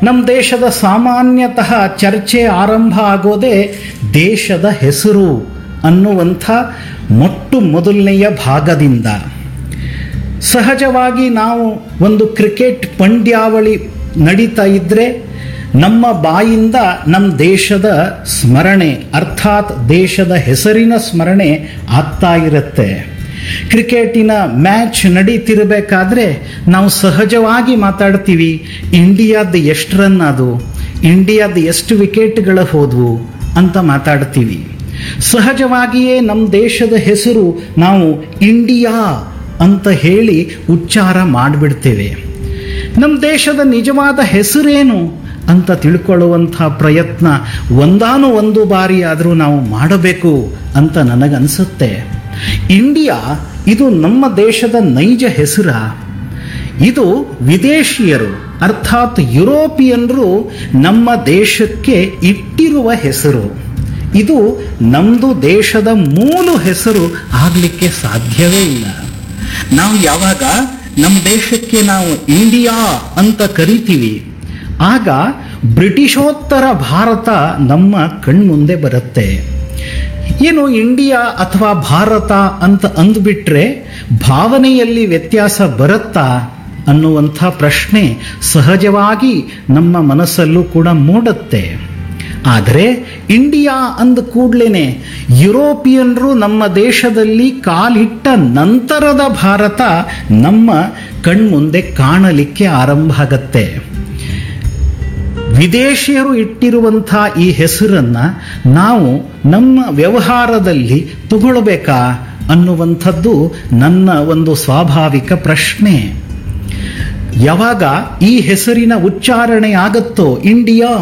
ನಮ್ಮ ದೇಶದ ಸಾಮಾನ್ಯತಃ ಚರ್ಚೆ ಆರಂಭ ಆಗೋದೇ ದೇಶದ ಹೆಸರು ಅನ್ನುವಂಥ ಮೊಟ್ಟು ಮೊದಲನೆಯ ಭಾಗದಿಂದ ಸಹಜವಾಗಿ ನಾವು ಒಂದು ಕ್ರಿಕೆಟ್ ಪಂದ್ಯಾವಳಿ ನಡೀತಾ ಇದ್ದರೆ ನಮ್ಮ ಬಾಯಿಂದ ನಮ್ಮ ದೇಶದ ಸ್ಮರಣೆ ಅರ್ಥಾತ್ ದೇಶದ ಹೆಸರಿನ ಸ್ಮರಣೆ ಆಗ್ತಾ ಇರುತ್ತೆ ಕ್ರಿಕೆಟಿನ ಮ್ಯಾಚ್ ನಡೀತಿರಬೇಕಾದ್ರೆ ನಾವು ಸಹಜವಾಗಿ ಮಾತಾಡ್ತೀವಿ ಇಂಡಿಯಾದ ಎಷ್ಟು ರನ್ ಅದು ಇಂಡಿಯಾದ ಎಷ್ಟು ವಿಕೆಟ್ಗಳು ಹೋದ್ವು ಅಂತ ಮಾತಾಡ್ತೀವಿ ಸಹಜವಾಗಿಯೇ ನಮ್ಮ ದೇಶದ ಹೆಸರು ನಾವು ಇಂಡಿಯಾ ಅಂತ ಹೇಳಿ ಉಚ್ಚಾರ ಮಾಡಿಬಿಡ್ತೇವೆ ನಮ್ಮ ದೇಶದ ನಿಜವಾದ ಹೆಸರೇನು ಅಂತ ತಿಳ್ಕೊಳ್ಳುವಂಥ ಪ್ರಯತ್ನ ಒಂದಾನು ಒಂದು ಬಾರಿ ಆದರೂ ನಾವು ಮಾಡಬೇಕು ಅಂತ ನನಗನ್ಸುತ್ತೆ ಇಂಡಿಯಾ ಇದು ನಮ್ಮ ದೇಶದ ನೈಜ ಹೆಸರ ಇದು ವಿದೇಶಿಯರು ಅರ್ಥಾತ್ ಯುರೋಪಿಯನ್ರು ನಮ್ಮ ದೇಶಕ್ಕೆ ಇಟ್ಟಿರುವ ಹೆಸರು ಇದು ನಮ್ಮದು ದೇಶದ ಮೂಲ ಹೆಸರು ಆಗಲಿಕ್ಕೆ ಸಾಧ್ಯವೇ ಇಲ್ಲ ನಾವು ಯಾವಾಗ ನಮ್ಮ ದೇಶಕ್ಕೆ ನಾವು ಇಂಡಿಯಾ ಅಂತ ಕರಿತೀವಿ ಆಗ ಬ್ರಿಟಿಷೋತ್ತರ ಭಾರತ ನಮ್ಮ ಕಣ್ಮುಂದೆ ಬರುತ್ತೆ ಏನು ಇಂಡಿಯಾ ಅಥವಾ ಭಾರತ ಅಂತ ಅಂದ್ಬಿಟ್ರೆ ಭಾವನೆಯಲ್ಲಿ ವ್ಯತ್ಯಾಸ ಬರುತ್ತಾ ಅನ್ನುವಂಥ ಪ್ರಶ್ನೆ ಸಹಜವಾಗಿ ನಮ್ಮ ಮನಸ್ಸಲ್ಲೂ ಕೂಡ ಮೂಡುತ್ತೆ ಆದರೆ ಇಂಡಿಯಾ ಅಂದ ಕೂಡ್ಲೇನೆ ಯುರೋಪಿಯನ್ರು ನಮ್ಮ ದೇಶದಲ್ಲಿ ಕಾಲಿಟ್ಟ ನಂತರದ ಭಾರತ ನಮ್ಮ ಕಣ್ಮುಂದೆ ಕಾಣಲಿಕ್ಕೆ ಆರಂಭ ಆಗತ್ತೆ ವಿದೇಶಿಯರು ಇಟ್ಟಿರುವಂಥ ಈ ಹೆಸರನ್ನ ನಾವು ನಮ್ಮ ವ್ಯವಹಾರದಲ್ಲಿ ತಗೊಳ್ಬೇಕಾ ಅನ್ನುವಂಥದ್ದು ನನ್ನ ಒಂದು ಸ್ವಾಭಾವಿಕ ಪ್ರಶ್ನೆ ಯಾವಾಗ ಈ ಹೆಸರಿನ ಉಚ್ಚಾರಣೆ ಆಗತ್ತೋ ಇಂಡಿಯಾ